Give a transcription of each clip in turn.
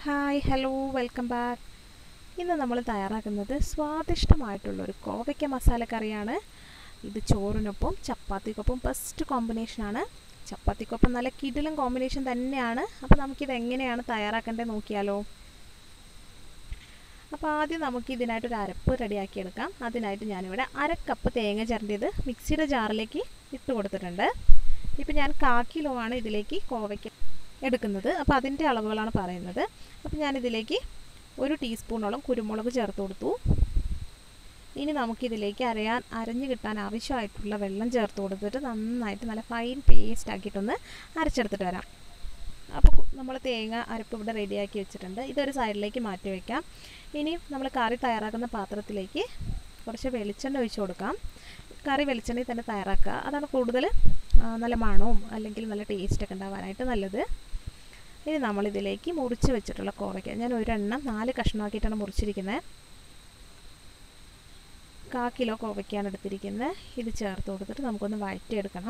hi hello welcome back ഇന്ന് നമ്മൾ തയ്യാറാക്കുന്നത് സ്വാദിഷ്ടമായിട്ടുള്ളൊരു കോവയ്ക്ക മസാലക്കറിയാണ് ഇത് ചോറിനൊപ്പം ചപ്പാത്തിക്കൊപ്പം ബെസ്റ്റ് കോമ്പിനേഷനാണ് ചപ്പാത്തിക്കൊപ്പം നല്ല കിടിലം കോമ്പിനേഷൻ തന്നെയാണ് അപ്പോൾ നമുക്കിത് എങ്ങനെയാണ് തയ്യാറാക്കേണ്ടത് നോക്കിയാലോ അപ്പോൾ ആദ്യം നമുക്ക് ഇതിനായിട്ടൊരു അരപ്പ് റെഡിയാക്കിയെടുക്കാം അതിനായിട്ട് ഞാനിവിടെ അര കപ്പ് തേങ്ങ ചിരണ്ടിയത് മിക്സിയുടെ ജാറിലേക്ക് ഇട്ട് കൊടുത്തിട്ടുണ്ട് ഇപ്പോൾ ഞാൻ കാ കിലോ ആണ് ഇതിലേക്ക് കോവയ്ക്ക എടുക്കുന്നത് അപ്പോൾ അതിൻ്റെ അളവുകളാണ് പറയുന്നത് അപ്പോൾ ഞാനിതിലേക്ക് ഒരു ടീസ്പൂണോളം കുരുമുളക് ചേർത്ത് കൊടുത്തു ഇനി നമുക്കിതിലേക്ക് അരയാൻ അരഞ്ഞു കിട്ടാൻ ആവശ്യമായിട്ടുള്ള വെള്ളം ചേർത്ത് കൊടുത്തിട്ട് നന്നായിട്ട് നല്ല ഫൈൻ പേസ്റ്റ് ആക്കിയിട്ടൊന്ന് അരച്ചെടുത്തിട്ട് വരാം അപ്പോൾ നമ്മൾ തേങ്ങ അരപ്പ് ഇവിടെ റെഡിയാക്കി വെച്ചിട്ടുണ്ട് ഇതൊരു സൈഡിലേക്ക് മാറ്റി വയ്ക്കാം ഇനി നമ്മൾ കറി തയ്യാറാക്കുന്ന പാത്രത്തിലേക്ക് കുറച്ച് വെളിച്ചെണ്ണ ഒഴിച്ചു കൊടുക്കാം കറി വെളിച്ചെണ്ണയിൽ തന്നെ തയ്യാറാക്കുക അതാണ് കൂടുതൽ നല്ല മണവും അല്ലെങ്കിൽ നല്ല ടേസ്റ്റൊക്കെ ഉണ്ടാവാനായിട്ട് നല്ലത് ഇനി നമ്മളിതിലേക്ക് മുറിച്ച് വെച്ചിട്ടുള്ള കോവയ്ക്ക ഞാൻ ഒരെണ്ണം നാല് കഷ്ണമാക്കിയിട്ടാണ് മുറിച്ചിരിക്കുന്നത് കാ കിലോ കോവയ്ക്കാണ് എടുത്തിരിക്കുന്നത് ഇത് ചേർത്ത് കൊടുത്തിട്ട് നമുക്കൊന്ന് വഴറ്റിയെടുക്കണം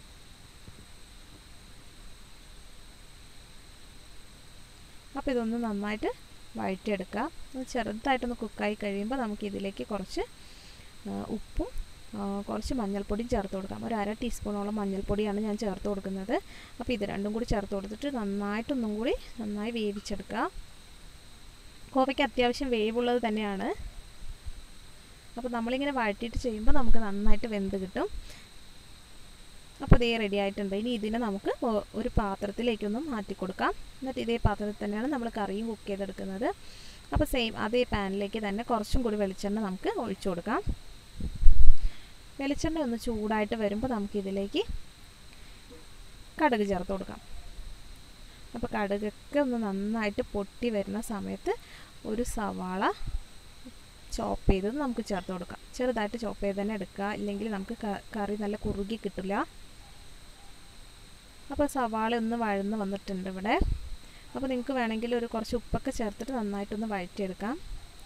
അപ്പോൾ ഇതൊന്ന് നന്നായിട്ട് വഴറ്റിയെടുക്കുക ചെറുതായിട്ടൊന്ന് കുക്കായി കഴിയുമ്പോൾ നമുക്ക് ഇതിലേക്ക് കുറച്ച് ഉപ്പും കുറച്ച് മഞ്ഞൾപ്പൊടിയും ചേർത്ത് കൊടുക്കാം ഒരു അര ടീസ്പൂണോളം മഞ്ഞൾപ്പൊടിയാണ് ഞാൻ ചേർത്ത് കൊടുക്കുന്നത് അപ്പോൾ ഇത് രണ്ടും കൂടി ചേർത്ത് കൊടുത്തിട്ട് നന്നായിട്ടൊന്നും കൂടി നന്നായി വേവിച്ചെടുക്കുക കോവയ്ക്ക് അത്യാവശ്യം വേവുള്ളത് തന്നെയാണ് അപ്പോൾ നമ്മളിങ്ങനെ വഴറ്റിയിട്ട് ചെയ്യുമ്പോൾ നമുക്ക് നന്നായിട്ട് വെന്ത് കിട്ടും അപ്പോൾ ഇതേ റെഡി ആയിട്ടുണ്ട് ഇനി ഇതിനെ നമുക്ക് ഒരു പാത്രത്തിലേക്കൊന്ന് മാറ്റി കൊടുക്കാം എന്നിട്ട് ഇതേ പാത്രത്തിൽ തന്നെയാണ് നമ്മൾ കറിയും കുക്ക് ചെയ്തെടുക്കുന്നത് അപ്പോൾ സെയിം അതേ പാനിലേക്ക് തന്നെ കുറച്ചും കൂടി വെളിച്ചെണ്ണ നമുക്ക് ഒഴിച്ചു കൊടുക്കാം വെളിച്ചെണ്ണ ഒന്ന് ചൂടായിട്ട് വരുമ്പോൾ നമുക്കിതിലേക്ക് കടുക് ചേർത്ത് കൊടുക്കാം അപ്പോൾ കടുകൊക്കെ ഒന്ന് നന്നായിട്ട് പൊട്ടി വരുന്ന സമയത്ത് ഒരു സവാള ചോപ്പ് ചെയ്തത് നമുക്ക് ചേർത്ത് കൊടുക്കാം ചെറുതായിട്ട് ചോപ്പ് ചെയ്ത് തന്നെ എടുക്കുക ഇല്ലെങ്കിൽ നമുക്ക് കറി നല്ല കുറുകി കിട്ടില്ല അപ്പോൾ സവാള ഒന്ന് വഴന്ന് വന്നിട്ടുണ്ട് ഇവിടെ അപ്പോൾ നിങ്ങൾക്ക് വേണമെങ്കിൽ ഒരു കുറച്ച് ഉപ്പൊക്കെ ചേർത്തിട്ട് നന്നായിട്ടൊന്ന് വഴറ്റിയെടുക്കാം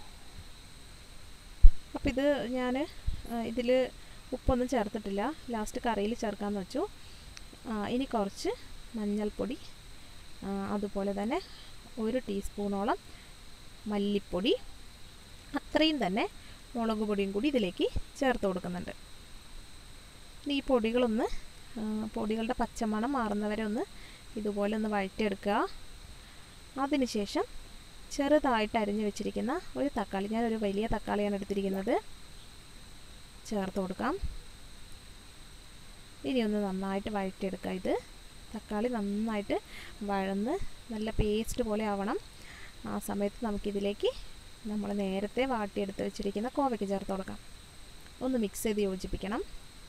അപ്പോൾ ഇത് ഞാൻ ഇതിൽ ഉപ്പൊന്നും ചേർത്തിട്ടില്ല ലാസ്റ്റ് കറിയിൽ ചേർക്കാമെന്ന് വെച്ചു ഇനി കുറച്ച് മഞ്ഞൾപ്പൊടി അതുപോലെ തന്നെ ഒരു ടീസ്പൂണോളം മല്ലിപ്പൊടി അത്രയും തന്നെ മുളക് പൊടിയും കൂടി ഇതിലേക്ക് ചേർത്ത് കൊടുക്കുന്നുണ്ട് ഇനി ഈ പൊടികളൊന്ന് പൊടികളുടെ പച്ചമണം മാറുന്നവരെ ഒന്ന് ഇതുപോലെ ഒന്ന് വഴറ്റിയെടുക്കുക അതിനുശേഷം ചെറുതായിട്ട് അരിഞ്ഞു വെച്ചിരിക്കുന്ന ഒരു തക്കാളി ഞാനൊരു വലിയ തക്കാളിയാണ് എടുത്തിരിക്കുന്നത് ചേർത്ത് കൊടുക്കാം ഇനി ഒന്ന് നന്നായിട്ട് വഴറ്റിയെടുക്കുക ഇത് തക്കാളി നന്നായിട്ട് വഴന്ന് നല്ല പേസ്റ്റ് പോലെ ആവണം ആ സമയത്ത് നമുക്കിതിലേക്ക് നമ്മൾ നേരത്തെ വാട്ടിയെടുത്ത് വെച്ചിരിക്കുന്ന കോവയ്ക്ക് ചേർത്ത് കൊടുക്കാം ഒന്ന് മിക്സ് ചെയ്ത് യോജിപ്പിക്കണം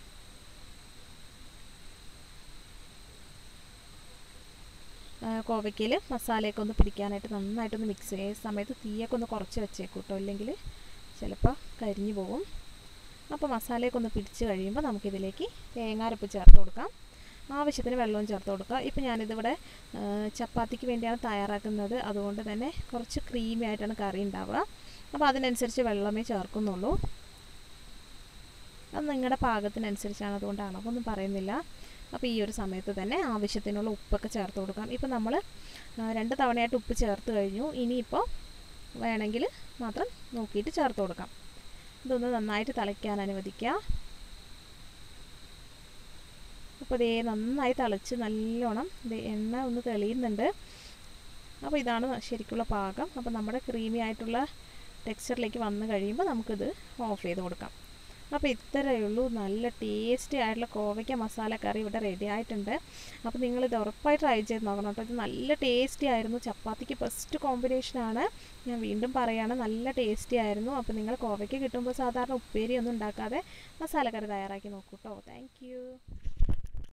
കോവയ്ക്കയിൽ മസാലയൊക്കെ ഒന്ന് പിടിക്കാനായിട്ട് നന്നായിട്ടൊന്ന് മിക്സ് ചെയ്യുക സമയത്ത് തീയൊക്കെ ഒന്ന് കുറച്ച് വെച്ചേക്കും കേട്ടോ അല്ലെങ്കിൽ ചിലപ്പോൾ കരിഞ്ഞു പോകും അപ്പോൾ മസാലയൊക്കെ ഒന്ന് പിടിച്ച് കഴിയുമ്പോൾ നമുക്കിതിലേക്ക് തേങ്ങാരപ്പ് ചേർത്ത് കൊടുക്കാം ആവശ്യത്തിന് വെള്ളവും ചേർത്ത് കൊടുക്കുക ഇപ്പോൾ ഞാനിതിവിടെ ചപ്പാത്തിക്ക് വേണ്ടിയാണ് തയ്യാറാക്കുന്നത് അതുകൊണ്ട് തന്നെ കുറച്ച് ക്രീമി ആയിട്ടാണ് കറി ഉണ്ടാവുക അപ്പോൾ അതിനനുസരിച്ച് വെള്ളമേ ചേർക്കുന്നുള്ളൂ അത് നിങ്ങളുടെ പാകത്തിനനുസരിച്ചാണ് അതുകൊണ്ട് അളവൊന്നും പറയുന്നില്ല അപ്പോൾ ഈ ഒരു സമയത്ത് തന്നെ ആവശ്യത്തിനുള്ള ഉപ്പൊക്കെ ചേർത്ത് കൊടുക്കാം ഇപ്പോൾ നമ്മൾ രണ്ട് തവണയായിട്ട് ഉപ്പ് ചേർത്ത് കഴിഞ്ഞു ഇനിയിപ്പോൾ വേണമെങ്കിൽ മാത്രം നോക്കിയിട്ട് ചേർത്ത് കൊടുക്കാം ഇതൊന്ന് നന്നായിട്ട് തിളയ്ക്കാൻ അനുവദിക്കുക അപ്പോൾ ഇതേ നന്നായി തിളച്ച് നല്ലോണം എണ്ണ ഒന്ന് തെളിയുന്നുണ്ട് അപ്പോൾ ഇതാണ് ശരിക്കുള്ള പാകം അപ്പോൾ നമ്മുടെ ക്രീമി ആയിട്ടുള്ള ടെക്സ്ചറിലേക്ക് വന്നു കഴിയുമ്പോൾ നമുക്കിത് ഓഫ് ചെയ്ത് കൊടുക്കാം അപ്പോൾ ഇത്രയേ ഉള്ളൂ നല്ല ടേസ്റ്റി ആയിട്ടുള്ള കോവയ്ക്ക മസാല കറി ഇവിടെ റെഡി ആയിട്ടുണ്ട് അപ്പോൾ നിങ്ങളിത് ഉറപ്പായി ട്രൈ ചെയ്ത് നോക്കണം കേട്ടോ ഇത് നല്ല ടേസ്റ്റി ആയിരുന്നു ചപ്പാത്തിക്ക് ബെസ്റ്റ് കോമ്പിനേഷനാണ് ഞാൻ വീണ്ടും പറയുകയാണ് നല്ല ടേസ്റ്റി ആയിരുന്നു അപ്പോൾ നിങ്ങൾ കോവയ്ക്ക് കിട്ടുമ്പോൾ സാധാരണ ഉപ്പേരി ഒന്നും ഉണ്ടാക്കാതെ മസാലക്കറി തയ്യാറാക്കി നോക്കൂ കേട്ടോ താങ്ക്